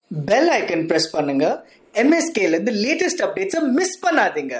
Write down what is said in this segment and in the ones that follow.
Bell icon press பண்ணுங்க MSK ல இருந்து லேட்டஸ்ட் அப்டேட்ஸை மிஸ் பண்ணாதீங்க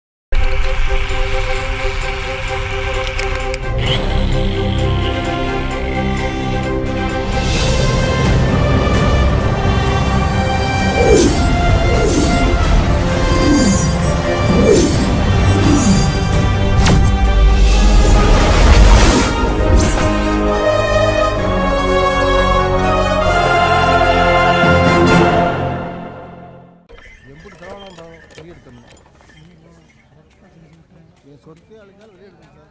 எப்படி செலவானாலும் பரவாயில்ல வெளியே எடுத்துடணும் என் சொத்தை அழிஞ்சாலும் வெளியே எடுக்கணும்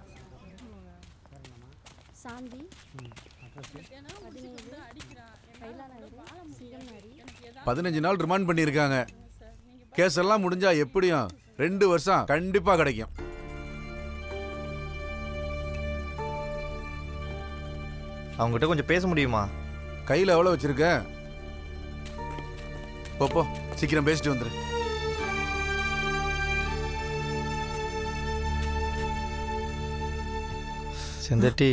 சார் சாந்தி பதினேழு கைலாநகர் சிங்கம்நாடி பதினஞ்சு நாள் ரிமாண்ட் பண்ணியிருக்காங்க கேஸ் எல்லாம் முடிஞ்சா எப்படியும் ரெண்டு வருஷம் கண்டிப்பா கிடைக்கும் அவங்ககிட்ட கொஞ்சம் பேச முடியுமா கையில எவ்வளவு வச்சிருக்க போ, போ சீக்கிரம் பேசிட்டு வந்துரு செந்தட்டி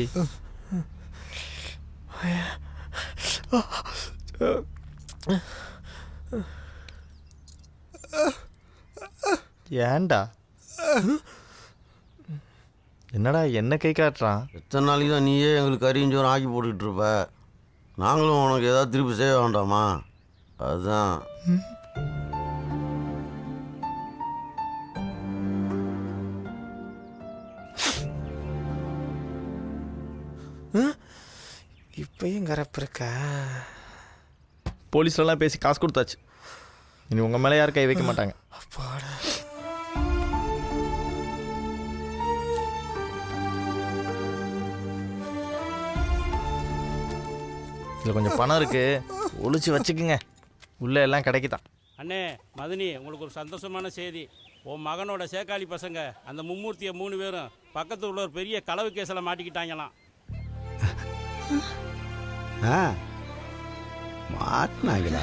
ஏன்டா என்னடா என்ன கை காட்டுறான் எத்தனை நாளைக்கு தான் நீயே எங்களுக்கு அரியஞ்சோரம் ஆக்கி போட்டுக்கிட்டு இருப்ப நாங்களும் உனக்கு ஏதாவது திருப்பி செய்ய வேண்டாமா அதுதான் இப்பயும் கரப்பு இருக்கா போலீஸ்லலாம் பேசி காசு கொடுத்தாச்சு இனி உங்கள் மேலே யாரும் கை வைக்க மாட்டாங்க இதில் கொஞ்சம் பணம் இருக்கு ஒளிச்சு வச்சுக்குங்க உள்ள எல்லாம் கிடைக்குதான் அண்ணே மதனி உங்களுக்கு ஒரு சந்தோஷமான செய்தி உன் மகனோட சேக்காளி பசங்க அந்த மும்மூர்த்தியை மூணு பேரும் பக்கத்து உள்ள ஒரு பெரிய களவு கேஸில் மாட்டிக்கிட்டாங்களாம் ஆ மாட்டினாங்களா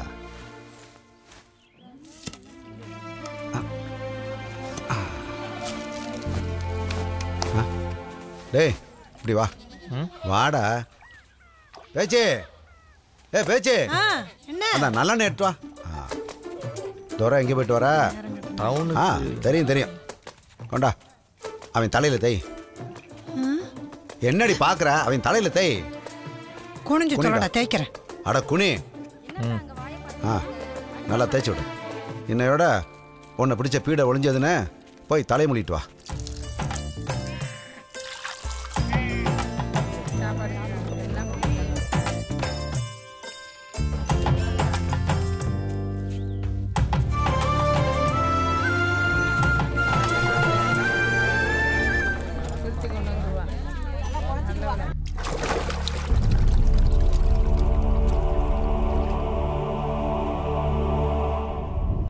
டேய் இப்படி வா வாடா பேச்சு ஏ பேச்சு என்ன அந்த நல்லெண்ணெய் எடுத்து வா ஆ. துரை எங்கே போயிட்டு வர டவுனு ஆ தெரியும் தெரியும் கொண்டா அவன் தலையில தேய் என்னடி பார்க்குற அவன் தலையில தேய் குனிஞ்சு குனிடா. தொடடா தேய்க்கிறேன் அட குனி ஆ நல்லா தேய்ச்சி விடு இன்னையோட உன்னை பிடிச்ச பீடை ஒளிஞ்சதுன்னு போய் தலைமுழிட்டு வா